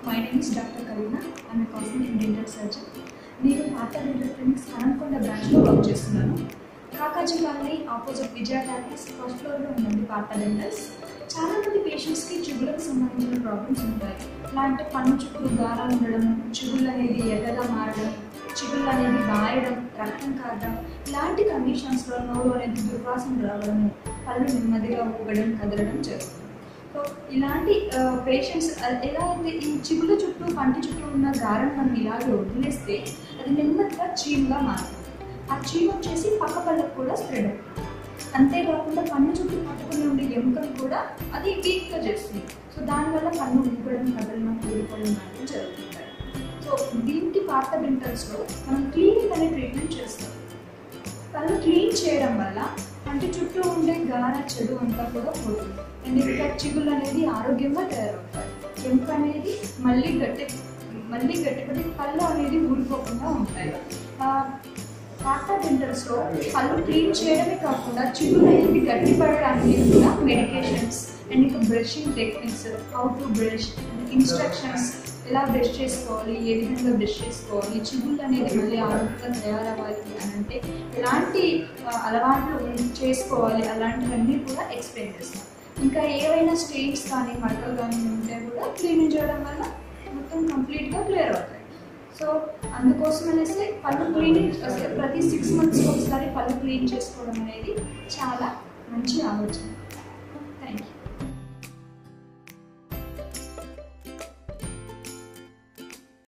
my name is doctor Kareena ఆమె cosmetic dental surgeon నేను పాత డెంటల్ క్లినిక్స్ కనంకొండ బ్రాంచ్లో వర్క్ చేస్తున్నాను Kakaji colony opposite Vijaya talkies first ఫ్లోర్లో ఉందండి పాత డెంటల్స్ చాలా మంది పేషెంట్స్కి చిగుళ్ళకు సంబంధించిన ప్రాబ్లమ్స్ ఉంటాయి ఎలా అంటే పన్ను చుట్టూ గారాలు ఉండడం చిగుళ్ళు అనేది ఎర్రగా మారడం చిగుళ్ళు అనేది బాయడం రక్తం కారడం ఇలాంటి కండిషన్స్లో నోరు అనేది దుర్వాసన రావడము పళ్ళు నెమ్మదిగా ఊగడం కదలడం జరుగుతుంది సో ఇలాంటి పేషెంట్స్ ఎలా అయితే ఈ చిగుళ్ళ చుట్టూ పంటి చుట్టూ ఉన్న గారం మనం ఇలాగే వదిలేస్తే అది నెమ్మదిగా చీమ్గా మారుతుంది ఆ చీమ్ వచ్చేసి పక్క పళ్ళకు కూడా స్ప్రెడ్ అవుతుంది అంతేకాకుండా పన్ను చుట్టూ పట్టుకుని ఉండే ఎముకలు కూడా అది వీక్గా చేస్తుంది సో దానివల్ల పన్ను ఊపడం కదలడం ఊడిపోవడం లాంటివి జరుగుతుంటాయి సో దీనికి పాత డెంటల్స్లో మనం క్లీనింగ్ అనే ట్రీట్మెంట్ చేస్తాం పళ్ళు క్లీన్ చేయడం వల్ల పంటి చుట్టూ ఉండే గార చెడు అంతా కూడా పోతుంది అండ్ ఇంకా చిగుళ్ళు అనేది ఆరోగ్యంగా తయారవుతాయి ఎముక అనేది మళ్ళీ గట్టి మళ్ళీ గట్టిపడి పళ్ళు అనేది ఊడిపోకుండా ఉంటాయి ఆ, పాత డెంటల్స్లో పళ్ళు క్లీన్ చేయడమే కాకుండా చిగుళ్ళు అనేవి గట్టిపడడానికి కూడా మెడికేషన్స్ అండ్ ఇంకా brushing techniques how to brush instructions ఎలా బ్రష్ చేసుకోవాలి ఏ విధంగా బ్రష్ చేసుకోవాలి చిగుళ్ళు అనేది మళ్ళీ ఆరోగ్యంగా తయారవ్వాలి అని అంటే ఎలాంటి ఆ, అలవాట్లు ఉన్- చేసుకోవాలి అలాంటివన్నీ కూడా ఎక్స్ప్లెయిన్ చేస్తాం ఇంకా ఏవైనా స్టెయిన్స్ కానీ మడకలు కానీ ఉంటే కూడా క్లీనింగ్ చేయడం వల్ల మొత్తం కంప్లీట్గా క్లియర్ అవుతాయి సో అందుకోసం అనేసి పళ్ళు క్లీనింగ్ అసలు ప్రతి సిక్స్ మంత్స్కి ఒకసారి పళ్ళు క్లీన్ చేసుకోవడం అనేది చాలా మంచి ఆలోచన